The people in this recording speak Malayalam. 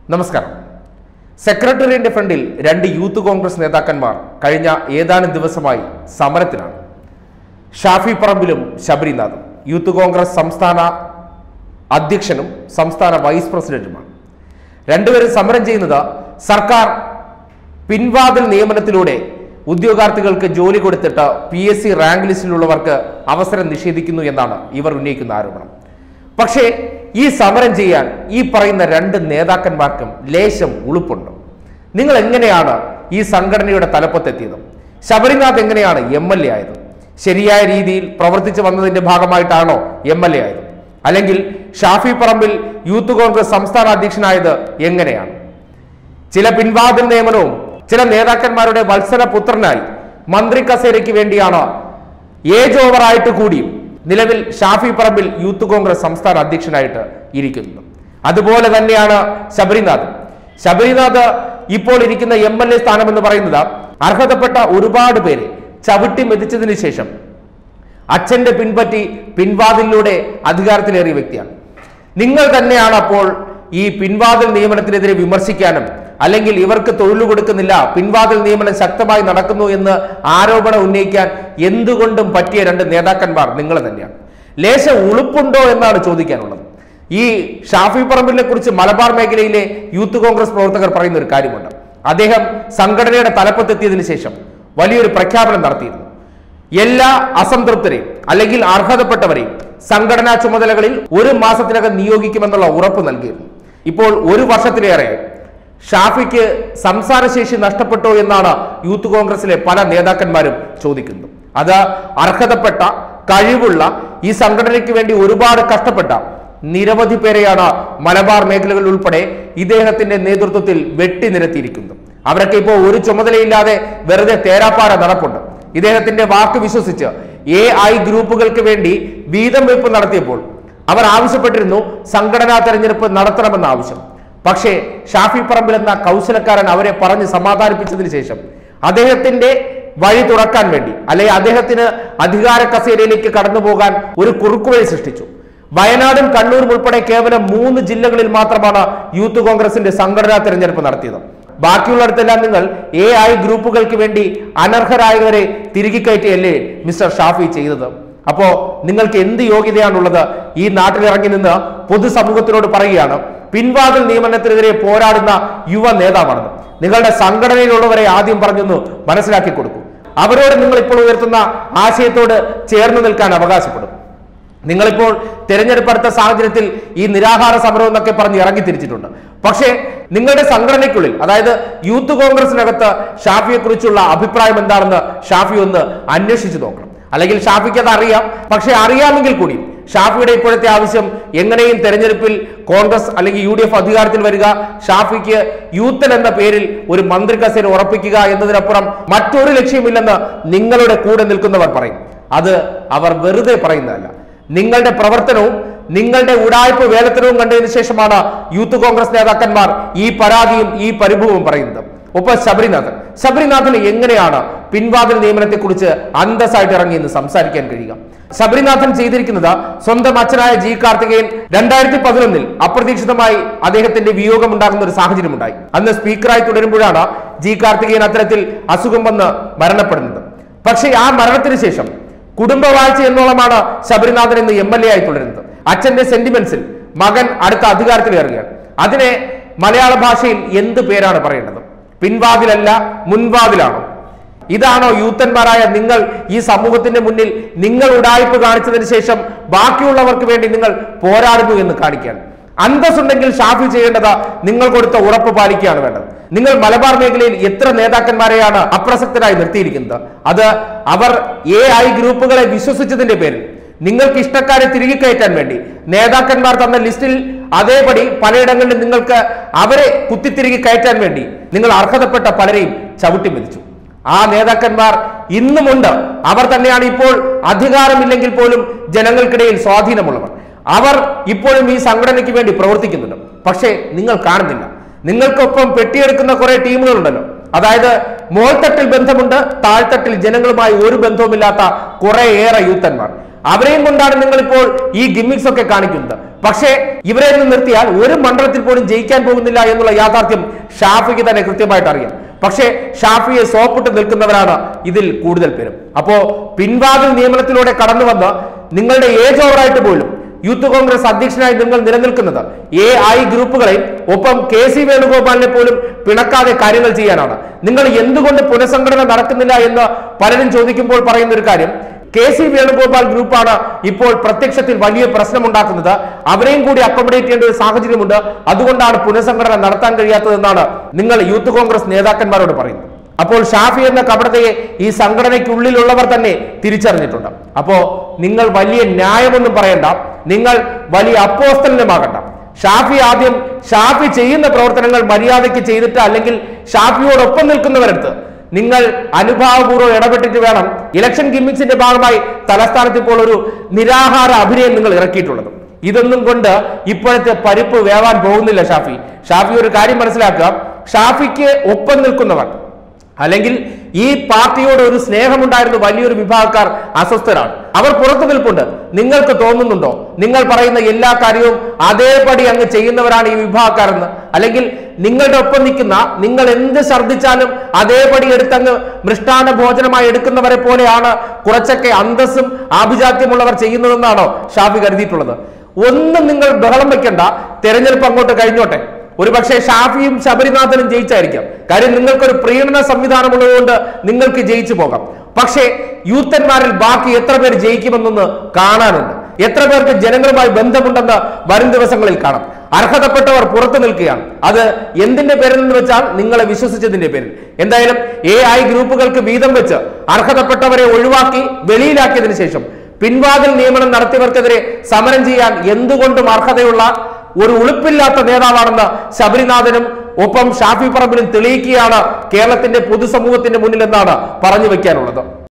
നമസ്കാരം സെക്രട്ടേറിയറ്റിന്റെ ഫ്രണ്ടിൽ രണ്ട് യൂത്ത് കോൺഗ്രസ് നേതാക്കന്മാർ കഴിഞ്ഞ ഏതാനും ദിവസമായി സമരത്തിലാണ് ഷാഫി പറമ്പിലും ശബരിനാഥും യൂത്ത് കോൺഗ്രസ് സംസ്ഥാന അധ്യക്ഷനും സംസ്ഥാന വൈസ് പ്രസിഡന്റുമാണ് രണ്ടുപേരും സമരം ചെയ്യുന്നത് സർക്കാർ പിൻവാതിൽ നിയമനത്തിലൂടെ ഉദ്യോഗാർത്ഥികൾക്ക് ജോലി കൊടുത്തിട്ട് പി എസ് സി റാങ്ക് ലിസ്റ്റിലുള്ളവർക്ക് അവസരം നിഷേധിക്കുന്നു എന്നാണ് ഇവർ ഉന്നയിക്കുന്ന ആരോപണം പക്ഷേ ഈ സമരം ചെയ്യാൻ ഈ പറയുന്ന രണ്ട് നേതാക്കന്മാർക്കും ലേശം ഉളുപ്പുണ്ട് നിങ്ങൾ എങ്ങനെയാണ് ഈ സംഘടനയുടെ തലപ്പത്തെത്തിയത് ശബരിനാഥ് എങ്ങനെയാണ് എം എൽ എ ആയത് ശരിയായ രീതിയിൽ പ്രവർത്തിച്ചു വന്നതിന്റെ ഭാഗമായിട്ടാണോ എം എൽ എ ആയത് അല്ലെങ്കിൽ ഷാഫി പറമ്പിൽ യൂത്ത് കോൺഗ്രസ് സംസ്ഥാന അധ്യക്ഷനായത് എങ്ങനെയാണ് ചില പിൻവാതിൽ നിയമനവും ചില നേതാക്കന്മാരുടെ വത്സല പുത്രനായി മന്ത്രി കസേരയ്ക്ക് വേണ്ടിയാണ് ഏജ് ഓവറായിട്ട് കൂടിയും നിലവിൽ ഷാഫി പറമ്പിൽ യൂത്ത് കോൺഗ്രസ് സംസ്ഥാന അധ്യക്ഷനായിട്ട് ഇരിക്കുന്നത് അതുപോലെ തന്നെയാണ് ശബരിനാഥ് ശബരിനാഥ് ഇപ്പോൾ ഇരിക്കുന്ന എം എൽ എ സ്ഥാനം എന്ന് പറയുന്നത് അർഹതപ്പെട്ട ഒരുപാട് പേരെ ചവിട്ടി മെതിച്ചതിന് ശേഷം അച്ഛന്റെ പിൻപറ്റി പിൻവാതിലൂടെ അധികാരത്തിലേറിയ വ്യക്തിയാണ് നിങ്ങൾ തന്നെയാണ് അപ്പോൾ ഈ പിൻവാതിൽ നിയമനത്തിനെതിരെ വിമർശിക്കാനും അല്ലെങ്കിൽ ഇവർക്ക് തൊഴിൽ കൊടുക്കുന്നില്ല പിൻവാതിൽ നിയമനം ശക്തമായി നടക്കുന്നു എന്ന് ആരോപണം ഉന്നയിക്കാൻ എന്തുകൊണ്ടും പറ്റിയ രണ്ട് നേതാക്കന്മാർ നിങ്ങൾ തന്നെയാണ് ലേശ ഉളുപ്പുണ്ടോ എന്നാണ് ചോദിക്കാനുള്ളത് ഈ ഷാഫി പറമ്പിലിനെ കുറിച്ച് മലബാർ മേഖലയിലെ യൂത്ത് കോൺഗ്രസ് പ്രവർത്തകർ പറയുന്ന ഒരു കാര്യമുണ്ട് അദ്ദേഹം സംഘടനയുടെ തലപ്പത്തെത്തിയതിനു ശേഷം വലിയൊരു പ്രഖ്യാപനം നടത്തിയിരുന്നു എല്ലാ അസംതൃപ്തരെയും അല്ലെങ്കിൽ അർഹതപ്പെട്ടവരെയും സംഘടനാ ചുമതലകളിൽ ഒരു മാസത്തിനകം നിയോഗിക്കുമെന്നുള്ള ഉറപ്പ് നൽകിയിരുന്നു ഇപ്പോൾ ഒരു വർഷത്തിലേറെ ഷാഫിക്ക് സംസാരശേഷി നഷ്ടപ്പെട്ടോ എന്നാണ് യൂത്ത് കോൺഗ്രസിലെ പല നേതാക്കന്മാരും ചോദിക്കുന്നത് അത് അർഹതപ്പെട്ട കഴിവുള്ള ഈ സംഘടനയ്ക്ക് വേണ്ടി ഒരുപാട് കഷ്ടപ്പെട്ട നിരവധി പേരെയാണ് മലബാർ മേഖലകളിൽ ഉൾപ്പെടെ ഇദ്ദേഹത്തിന്റെ നേതൃത്വത്തിൽ വെട്ടിനിരത്തിയിരിക്കുന്നത് അവരൊക്കെ ഇപ്പോൾ ഒരു ചുമതലയില്ലാതെ വെറുതെ തേരാപ്പാര നടപ്പുണ്ട് ഇദ്ദേഹത്തിന്റെ വാക്ക് വിശ്വസിച്ച് എ ഐ ഗ്രൂപ്പുകൾക്ക് വേണ്ടി വീതം വെപ്പ് നടത്തിയപ്പോൾ അവർ ആവശ്യപ്പെട്ടിരുന്നു സംഘടനാ തെരഞ്ഞെടുപ്പ് നടത്തണമെന്ന ആവശ്യം പക്ഷേ ഷാഫി പറമ്പിൽ എന്ന കൗശലക്കാരൻ അവരെ പറഞ്ഞ് സമാധാനിപ്പിച്ചതിന് ശേഷം അദ്ദേഹത്തിന്റെ വഴി തുറക്കാൻ വേണ്ടി അല്ലെങ്കിൽ അദ്ദേഹത്തിന് അധികാര കസേരയിലേക്ക് കടന്നു പോകാൻ ഒരു കുറുക്കുവഴി സൃഷ്ടിച്ചു വയനാടും കണ്ണൂരും ഉൾപ്പെടെ കേവലം മൂന്ന് ജില്ലകളിൽ മാത്രമാണ് യൂത്ത് കോൺഗ്രസിന്റെ സംഘടനാ തെരഞ്ഞെടുപ്പ് നടത്തിയത് ബാക്കിയുള്ളിടത്തെല്ലാം നിങ്ങൾ എ ഐ ഗ്രൂപ്പുകൾക്ക് വേണ്ടി അനർഹരായവരെ തിരികെ കയറ്റിയല്ലേ മിസ്റ്റർ ഷാഫി ചെയ്തത് അപ്പോ നിങ്ങൾക്ക് എന്ത് യോഗ്യതയാണുള്ളത് ഈ നാട്ടിലിറങ്ങി നിന്ന് പൊതുസമൂഹത്തിനോട് പറയുകയാണ് പിൻവാതിൽ നിയമനത്തിനെതിരെ പോരാടുന്ന യുവ നേതാവാണെന്ന് നിങ്ങളുടെ സംഘടനയിലുള്ളവരെ ആദ്യം പറഞ്ഞൊന്ന് മനസ്സിലാക്കി കൊടുക്കൂ അവരോട് നിങ്ങൾ ഇപ്പോൾ ഉയർത്തുന്ന ആശയത്തോട് ചേർന്ന് നിൽക്കാൻ അവകാശപ്പെടും നിങ്ങളിപ്പോൾ തെരഞ്ഞെടുപ്പ് അടുത്ത സാഹചര്യത്തിൽ ഈ നിരാഹാര സമരം എന്നൊക്കെ പറഞ്ഞ് ഇറങ്ങി തിരിച്ചിട്ടുണ്ട് പക്ഷേ നിങ്ങളുടെ സംഘടനയ്ക്കുള്ളിൽ അതായത് യൂത്ത് കോൺഗ്രസിനകത്ത് ഷാഫിയെ കുറിച്ചുള്ള അഭിപ്രായം എന്താണെന്ന് ഷാഫി ഒന്ന് അന്വേഷിച്ചു നോക്കണം അല്ലെങ്കിൽ ഷാഫിക്ക് അത് അറിയാം പക്ഷെ അറിയാമെങ്കിൽ കൂടി ഷാഫിയുടെ ഇപ്പോഴത്തെ ആവശ്യം എങ്ങനെയും തെരഞ്ഞെടുപ്പിൽ കോൺഗ്രസ് അല്ലെങ്കിൽ യു ഡി എഫ് അധികാരത്തിൽ വരിക ഷാഫിക്ക് യൂത്തൻ എന്ന പേരിൽ ഒരു മന്ത്രി കസേര ഉറപ്പിക്കുക എന്നതിനപ്പുറം മറ്റൊരു ലക്ഷ്യമില്ലെന്ന് നിങ്ങളുടെ കൂടെ നിൽക്കുന്നവർ പറയും അത് അവർ വെറുതെ പറയുന്നതല്ല നിങ്ങളുടെ പ്രവർത്തനവും നിങ്ങളുടെ ഉടായ്പ വേലത്തരവും കണ്ടതിന് ശേഷമാണ് യൂത്ത് കോൺഗ്രസ് നേതാക്കന്മാർ ഈ പരാതിയും ഈ പരിഭവവും പറയുന്നത് ഒപ്പം ശബരിനാഥൻ ശബരിനാഥന് എങ്ങനെയാണ് പിൻവാതിൽ നിയമനത്തെക്കുറിച്ച് അന്തസ്സായിട്ട് ഇറങ്ങി എന്ന് സംസാരിക്കാൻ കഴിയുക ശബരിനാഥൻ ചെയ്തിരിക്കുന്നത് സ്വന്തം അച്ഛനായ ജി കാർത്തികേയൻ രണ്ടായിരത്തി പതിനൊന്നിൽ അപ്രതീക്ഷിതമായി അദ്ദേഹത്തിന്റെ വിയോഗം ഉണ്ടാകുന്ന ഒരു സാഹചര്യം ഉണ്ടായി അന്ന് സ്പീക്കറായി തുടരുമ്പോഴാണ് ജി കാർത്തികേയൻ അത്തരത്തിൽ അസുഖം വന്ന് മരണപ്പെടുന്നത് പക്ഷേ ആ മരണത്തിന് ശേഷം കുടുംബവാഴ്ച എന്നോളമാണ് ശബരിനാഥൻ ഇന്ന് എം എൽ എ ആയി തുടരുന്നത് അച്ഛന്റെ സെന്റിമെന്റ്സിൽ മകൻ അടുത്ത അധികാരത്തിലേറുകയാണ് അതിനെ മലയാള ഭാഷയിൽ എന്ത് പേരാണ് പറയേണ്ടത് പിൻവാതിലല്ല മുൻവാതിലാണോ ഇതാണോ യൂത്തന്മാരായ നിങ്ങൾ ഈ സമൂഹത്തിന്റെ മുന്നിൽ നിങ്ങൾ ഉടായ്പ കാണിച്ചതിന് ശേഷം ബാക്കിയുള്ളവർക്ക് വേണ്ടി നിങ്ങൾ പോരാടുന്നു എന്ന് കാണിക്കാൻ അന്തസ്സുണ്ടെങ്കിൽ ഷാഫി ചെയ്യേണ്ടത് നിങ്ങൾ കൊടുത്ത ഉറപ്പ് പാലിക്കുകയാണ് വേണ്ടത് നിങ്ങൾ മലബാർ മേഖലയിൽ എത്ര നേതാക്കന്മാരെയാണ് അപ്രസക്തരായി നിർത്തിയിരിക്കുന്നത് അത് അവർ എ ഐ ഗ്രൂപ്പുകളെ വിശ്വസിച്ചതിന്റെ പേരിൽ നിങ്ങൾക്ക് ഇഷ്ടക്കാരെ തിരികെ കയറ്റാൻ വേണ്ടി നേതാക്കന്മാർ തന്ന ലിസ്റ്റിൽ അതേപടി പലയിടങ്ങളിലും നിങ്ങൾക്ക് അവരെ കുത്തിത്തിരികെ കയറ്റാൻ വേണ്ടി നിങ്ങൾ അർഹതപ്പെട്ട പലരെയും ചവിട്ടി മെതിച്ചു ആ നേതാക്കന്മാർ ഇന്നുമുണ്ട് അവർ തന്നെയാണ് ഇപ്പോൾ അധികാരമില്ലെങ്കിൽ പോലും ജനങ്ങൾക്കിടയിൽ സ്വാധീനമുള്ളവർ അവർ ഇപ്പോഴും ഈ സംഘടനയ്ക്ക് വേണ്ടി പ്രവർത്തിക്കുന്നുണ്ട് പക്ഷേ നിങ്ങൾ കാണുന്നില്ല നിങ്ങൾക്കൊപ്പം പെട്ടിയെടുക്കുന്ന കുറെ ടീമുകളുണ്ടല്ലോ അതായത് മോൾത്തട്ടിൽ ബന്ധമുണ്ട് താഴ്ത്തട്ടിൽ ജനങ്ങളുമായി ഒരു ബന്ധവുമില്ലാത്ത കുറെ ഏറെ യൂത്തന്മാർ അവരെയും കൊണ്ടാണ് നിങ്ങൾ ഇപ്പോൾ ഈ ഗിമ്മിക്സ് ഒക്കെ കാണിക്കുന്നത് പക്ഷേ ഇവരെ നിന്ന് നിർത്തിയാൽ ഒരു മണ്ഡലത്തിൽ പോലും ജയിക്കാൻ പോകുന്നില്ല എന്നുള്ള യാഥാർത്ഥ്യം ഷാഫിക്ക് തന്നെ കൃത്യമായിട്ട് അറിയാം പക്ഷേ ഷാഫിയെ സോപ്പിട്ട് നിൽക്കുന്നവരാണ് ഇതിൽ കൂടുതൽ പേരും അപ്പോ പിൻവാതിൽ നിയമനത്തിലൂടെ കടന്നു വന്ന് നിങ്ങളുടെ ഏജ് ഓവറായിട്ട് പോലും യൂത്ത് കോൺഗ്രസ് അധ്യക്ഷനായി നിങ്ങൾ നിലനിൽക്കുന്നത് എ ഐ ഗ്രൂപ്പുകളെയും ഒപ്പം കെ സി വേണുഗോപാലിനെ പോലും പിണക്കാതെ കാര്യങ്ങൾ ചെയ്യാനാണ് നിങ്ങൾ എന്തുകൊണ്ട് പുനഃസംഘടന നടക്കുന്നില്ല എന്ന് പലരും ചോദിക്കുമ്പോൾ പറയുന്ന ഒരു കാര്യം കെ സി വേണുഗോപാൽ ഗ്രൂപ്പാണ് ഇപ്പോൾ പ്രത്യക്ഷത്തിൽ വലിയ പ്രശ്നമുണ്ടാക്കുന്നത് അവരെയും കൂടി അക്കോമഡേറ്റ് ചെയ്യേണ്ട ഒരു സാഹചര്യമുണ്ട് അതുകൊണ്ടാണ് പുനഃസംഘടന നടത്താൻ കഴിയാത്തതെന്നാണ് നിങ്ങൾ യൂത്ത് കോൺഗ്രസ് നേതാക്കന്മാരോട് പറയുന്നത് അപ്പോൾ ഷാഫി എന്ന കപടതയെ ഈ സംഘടനയ്ക്കുള്ളിലുള്ളവർ തന്നെ തിരിച്ചറിഞ്ഞിട്ടുണ്ട് അപ്പോ നിങ്ങൾ വലിയ ന്യായമൊന്നും പറയണ്ട നിങ്ങൾ വലിയ അപ്പോസ്തലനുമാകണ്ട ഷാഫി ആദ്യം ഷാഫി ചെയ്യുന്ന പ്രവർത്തനങ്ങൾ മര്യാദയ്ക്ക് ചെയ്തിട്ട് അല്ലെങ്കിൽ ഷാഫിയോടൊപ്പം നിൽക്കുന്നവരടുത്ത് നിങ്ങൾ അനുഭാവപൂർവ്വം ഇടപെട്ടിട്ട് വേണം ഇലക്ഷൻ ഗിമ്മിക്സിന്റെ ഭാഗമായി തലസ്ഥാനത്ത് ഇപ്പോൾ ഒരു നിരാഹാര അഭിനയം നിങ്ങൾ ഇറക്കിയിട്ടുള്ളത് ഇതൊന്നും കൊണ്ട് ഇപ്പോഴത്തെ പരിപ്പ് വേവാൻ പോകുന്നില്ല ഷാഫി ഷാഫി ഒരു കാര്യം മനസ്സിലാക്കുക ഷാഫിക്ക് ഒപ്പം നിൽക്കുന്നവർ അല്ലെങ്കിൽ ഈ പാർട്ടിയോട് ഒരു സ്നേഹമുണ്ടായിരുന്ന വലിയൊരു വിഭാഗക്കാർ അസ്വസ്ഥരാണ് അവർ പുറത്തു നിൽപ്പുണ്ട് നിങ്ങൾക്ക് തോന്നുന്നുണ്ടോ നിങ്ങൾ പറയുന്ന എല്ലാ കാര്യവും അതേപടി അങ്ങ് ചെയ്യുന്നവരാണ് ഈ വിഭാഗക്കാരെന്ന് അല്ലെങ്കിൽ നിങ്ങളുടെ ഒപ്പം നിൽക്കുന്ന നിങ്ങൾ എന്ത് ഛർദ്ദിച്ചാലും അതേപടി എടുത്തങ്ങ് മൃഷ്ടാന ഭോജനമായി എടുക്കുന്നവരെ പോലെയാണ് കുറച്ചൊക്കെ അന്തസ്സും ആഭിജാത്യമുള്ളവർ ചെയ്യുന്നതെന്നാണോ ഷാഫി കരുതിയിട്ടുള്ളത് ഒന്നും നിങ്ങൾ ബഹളം വെക്കണ്ട തെരഞ്ഞെടുപ്പ് അങ്ങോട്ട് കഴിഞ്ഞോട്ടെ ഒരുപക്ഷെ ഷാഫിയും ശബരിനാഥനും ജയിച്ചായിരിക്കാം കാര്യം നിങ്ങൾക്കൊരു പ്രീണന സംവിധാനം ഉള്ളതുകൊണ്ട് നിങ്ങൾക്ക് ജയിച്ചു പോകാം പക്ഷേ യൂത്തന്മാരിൽ ബാക്കി എത്ര പേർ ജയിക്കുമെന്നൊന്ന് കാണാനുണ്ട് എത്ര പേർക്ക് ജനങ്ങളുമായി ബന്ധമുണ്ടെന്ന് വരും ദിവസങ്ങളിൽ കാണാം അർഹതപ്പെട്ടവർ പുറത്തു നിൽക്കുകയാണ് അത് എന്തിന്റെ പേരിൽ നിന്ന് വെച്ചാൽ നിങ്ങളെ വിശ്വസിച്ചതിന്റെ പേരിൽ എന്തായാലും എ ഐ ഗ്രൂപ്പുകൾക്ക് വീതം വെച്ച് അർഹതപ്പെട്ടവരെ ഒഴിവാക്കി വെളിയിലാക്കിയതിനു ശേഷം പിൻവാതിൽ നിയമനം നടത്തിയവർക്കെതിരെ സമരം ചെയ്യാൻ എന്തുകൊണ്ടും അർഹതയുള്ള ഒരു ഉളുപ്പില്ലാത്ത നേതാവാണെന്ന് ശബരിനാഥനും ഒപ്പം ഷാഫി പറമ്പിലും തെളിയിക്കുകയാണ് കേരളത്തിന്റെ പൊതുസമൂഹത്തിന്റെ മുന്നിൽ എന്നാണ് പറഞ്ഞു വെക്കാനുള്ളത്